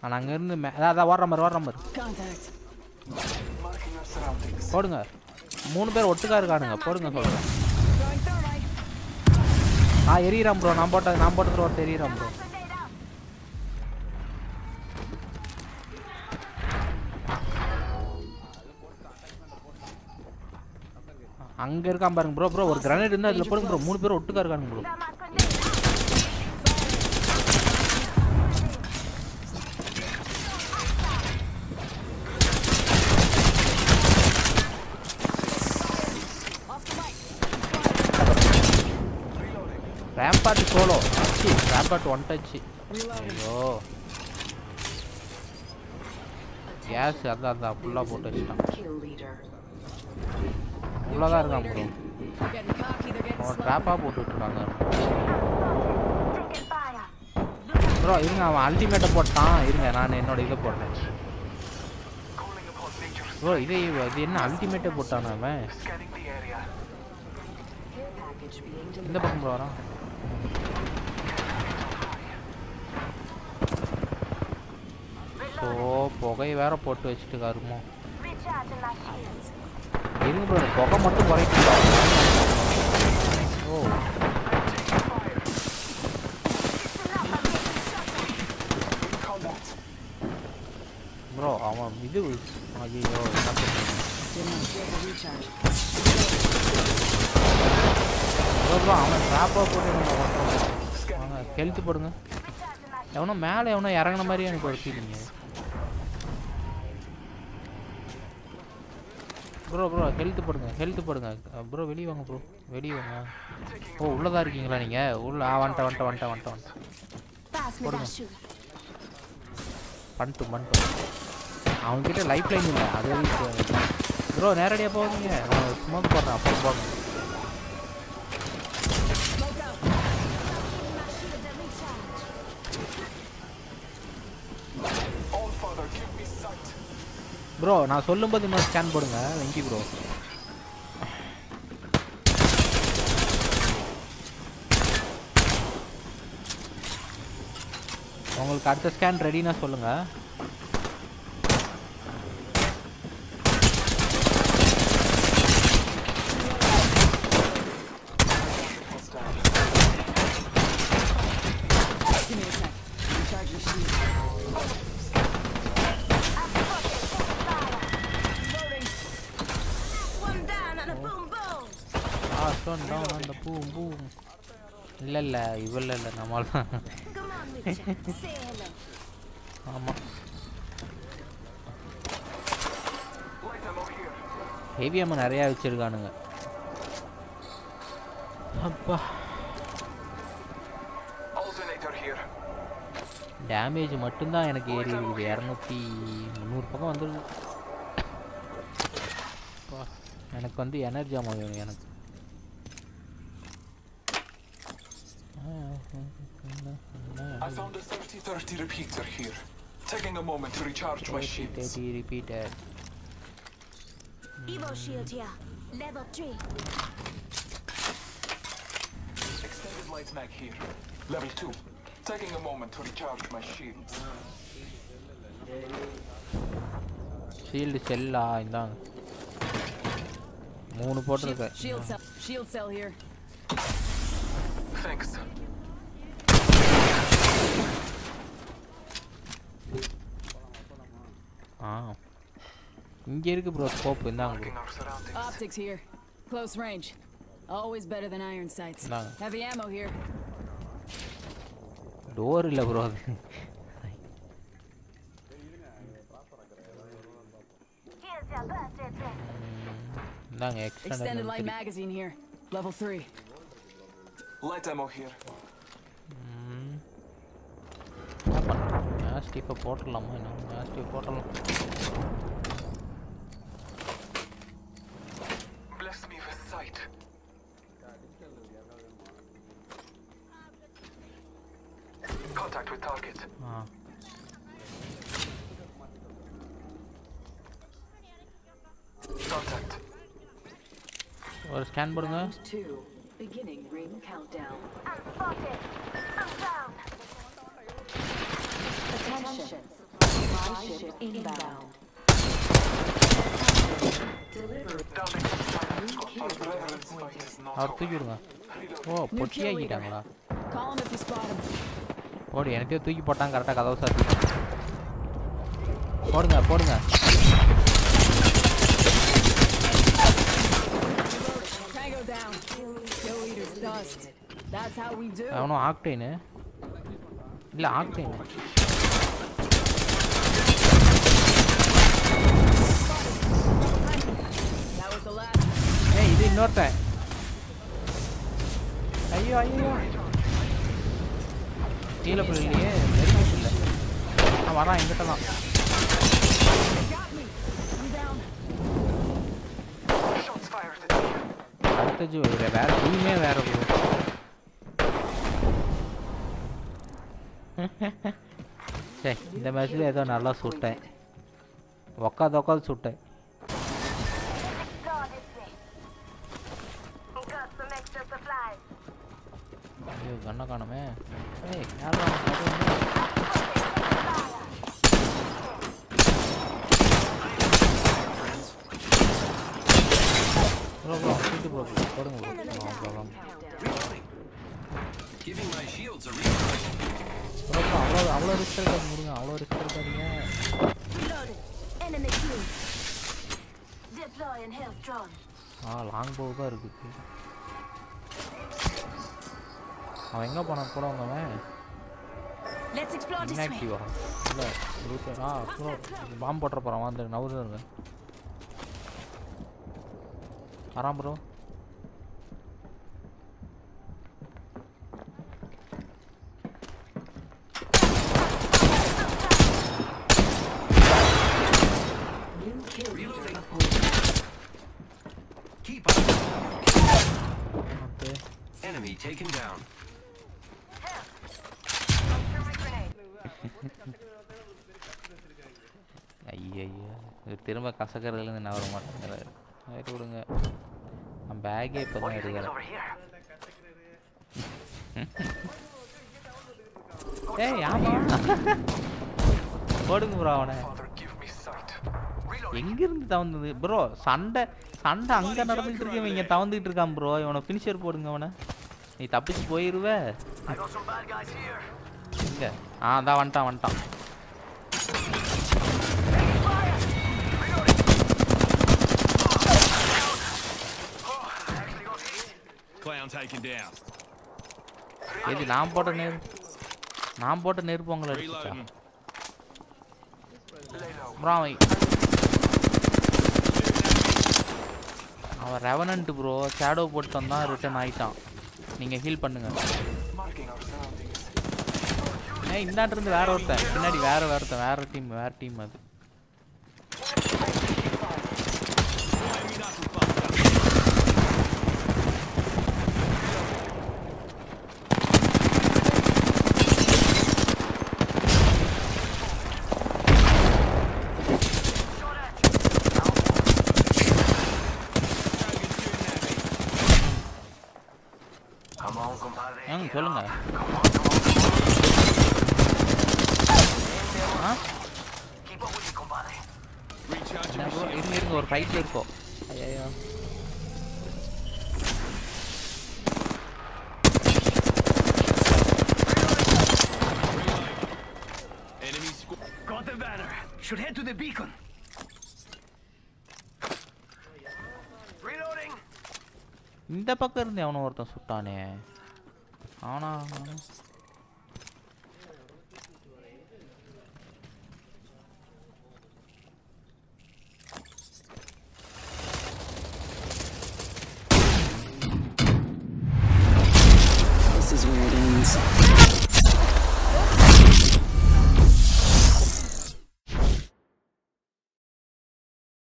நான் அங்கேருந்து மே அதான் அதான் ஓடுற மாதிரி ஓடுற மாதிரி Contact. Marking our surroundings. போடுங்க மூணு பேர் ஒட்டுக்கா இருக்கானுங்க போடுங்க சொல்கிறேன் Throwing thermite. நான் எரியறேன் ப்ரோ நான் போட்ட நான் போட்டதில் ஒருத்தர் எரியறேன் ப்ரோ அங்க இருக்கான் பாருங்க ப்ரோ ப்ரோ ஒரு கிரனேட் இருந்தா அதுல போடுங்க ப்ரோ மூணு பேர் ஒட்டுக்கா இருக்கானுங்க bro Off the mic. Rampart solo அச்சி ரேம்பாட் ஒன் டச் Reloading. ஐயோ கேஸ் அதான் அதான் ஃபுல்லாக போட்டு வச்சுட்டான் Kill leader. ஃபுல்லாக தான் இருக்கான் bro They're getting cocky. They're getting அவன் slow. ட்ராப்பாக போட்டு விட்டுருக்காங்க ப்ரோ இருங்க அவன் அல்டிமேட்டை போட்டான் இருங்க நான் என்னோட இதை போடுறேன் Calling upon nature's ப்ரோ இதே இது என்ன அல்டிமேட்டே போட்டான் அவன் scanning the area. Care package being இந்த delivered. பக்கம் ப்ரோ வரான் ஸோ புகை வேற போட்டு வச்சுட்டு கருமோ இருங்க ப்ரோ புகை மட்டும் குறைக்கலாம் ஓ In combat. ப்ரோ அவன் இது ஐயோ என்ன பண்ணுறது Give my shield a recharge. Bro bro அவன் ட்ராப்பாக போட்டு நம்ம ஓட்டுறோம் வாங்க ஹெல்த் போடுங்க எவனோ மேலே எவனோ இறங்குன மாதிரியே எனக்கு ஒரு ஃபீலிங்க ப்ரோ ப்ரோ ஹெல்த் போடுங்க ஹெல்த் போடுங்க ப்ரோ வெளியே வாங்க ப்ரோ வெளியே வாங்க ஓ உள்ளதா இருக்கீங்களா நீங்கள் உள்ள ஆ வந்துட்டேன் வந்துட்டேன் வந்துட்டேன் வந்துட்டேன் வந்துட்டேன் Pass me Pardon. that sugar. பண்ணிட்டு பண்ணிட்டு அவன்கிட்ட லைஃப் லைன் இல்லை அதே ப்ரோ நேரடியாக போவீங்க அவன் ஸ்மோக் போடுறான் அப்போ போங்க Smoke out. All father, give me sight. Bro நான் சொல்லும்போது இன்னொரு ஸ்கேன் போடுங்க வெங்கி ப்ரோ உங்களுக்கு அடுத்த ஸ்கேன் ரெடினா சொல்லுங்க Give me a sec. Recharge your shield. Loading. One down and a boom boom. ஆ ஸ்டோன் டவுன் அந்த பூ பூ இல்லை இல்லை இவள் இல்லை நம்மளால Come on, Mitchell. Say hello. ஆமாம் Light ammo here. Heavy ammo நிறையா வச்சுருக்கானுங்க அப்பா Alternator here. டேமேஜ் மட்டும்தான் எனக்கு ஏறி இருக்குது இரநூத்தி முந்நூறு பக்கம் வந்துருது அப்பா, எனக்கு வந்து எனர்ஜி அம்மா வேணும் எனக்கு I found a 30-30 repeater here. Taking a moment to recharge my shields. Repeated Evo shield here. Level three. Extended light mag here. Level 2. Taking a moment to recharge my shields. Shield செல்லா இந்தாங்க மூணு Shield, போட்டிருக்கேன் shield cell. Shield cell here. Thanks. ஆ இங்கே இருக்கு bro scope இந்தாங்க bro Marking our surroundings. Optics here. Close range. Always better than iron sights. No. Heavy ammo here. Door இல்லை bro அது Here's your birthday present. இந்தாங்க Extended light extended magazine here. Level three. Light ammo here. என்ன பண்ணுறோம் மேஸ்ட் இப்போ போட்டுடலாமா என்ன மேஸ்ட் போட்டலாம் Bless me with sight. Contact with target. ஆ Contact. ஒரு ஸ்கேன் போடுங்க Round two. Beginning ring countdown. I'm spotted. I'm down. Attention. Supply ship inbound. Delivery. Our brethren's fight is not அவர் over. தூக்கி விடுங்க ஓ New kill leader. பொட்டியாக்கிட்டாங்களா Call him if you spot him. ஓடி எனக்கே தூக்கி போட்டாங்க கரெக்டாக கதவு சாத்தி போடுங்க போடுங்க Tango down. Kill leader's dust. That's how we do. அவனும் ஆக்டைனு இல்லை ஆக்டைனு That was the last. ஏய் இது இன்னொருத்தன் ஐயோ ஐயோ கீழே பிள்ளையே நெருங்கி இல்லை நான் வரான் எங்கிட்ட தான் Got me. I'm down. Shots fired. அடுத்தது ஒரு வேற டீமே வேற ப்ரோ சரி இந்த மேட்ச்ல ஏதோ நல்லா சுட்டேன் உக்காது உக்காது சுட்டேன் Explore this way. Got some extra supplies. ஐயோ கண்ணை காணுமே ஏய் யாரா ப்ரோ ப்ரோ சீட்டு ப்ரோ போடுங்க ப்ரோ அவ்வளோதான் Giving my shields a recharge. Bro bro அவ்வளோ அவ்வளோ ரிஸ்க் இருக்காது முருங்க அவ்வளோ ரிஸ்க் இருக்காதீங்க Reloaded. Enemy kill. Deploying health drone. ஆ லாங் போக தான் இருக்குது அவன் எங்கே போனான் கூட அவன் Let's explore this way. இன்ஆக்டிவா இல்லை லூட்டர் ஆ ப்ரோ பாம்பு போட்டுற போகிறான் வந்து நவுருங்க வரான் bro New kill leader. Keep up. Okay Enemy taken down. ஐயோ இவர் திரும்ப கசக்கிறதுலேருந்து நான் வர மாட்டேங்கிறாரு ஆயிட்டு விடுங்க நான் பேக்கே இப்போ தான் எடுக்கிறேன் ஏய் ஆமா போடுங்க ப்ரோ அவனை Father, give me sight. எங்கிருந்து தவந்தது ப்ரோ சண்டை சண்டை அங்கே நடந்துகிட்டு இருக்கு இவன் இங்கே தவந்துக்கிட்டு இருக்கான் ப்ரோ இவனை ஃபினிஷர் போடுங்க அவனை நீ தப்பிச்சு போயிருவ எங்க ஆ அதான் வந்துட்டான் வந்துட்டான் Clown taken down. எது நான் போட்ட நெரு நான் போட்ட நெருப்பு உங்களை அடிச்சுச்சா Reloading. ப்ரோ அவன் அவன் ரெவனன்ட் ப்ரோ ஷேடோ போட்டு வந்தான் ரிட்டர்ன் ஆயிட்டான் நீங்கள் ஹீல் பண்ணுங்க Marking our surroundings. ஏய் இந்தாட்டு இருந்து வேற ஒருத்தன் பின்னாடி வேற வேற ஒருத்தன் வேற டீம் வேற டீம் அது ம் சொல்லுங்க ஆ Recharging என்ன my bro? shield. இருங்க இருங்க ஒரு ஃபைட்ல இருக்கோம் ஐயோ Enemy squ- Got the banner. Should head to the beacon. Reloading. இந்த பக்கம் இருந்து எவனோ ஒருத்தன் சுட்டானே அவனா அவனா?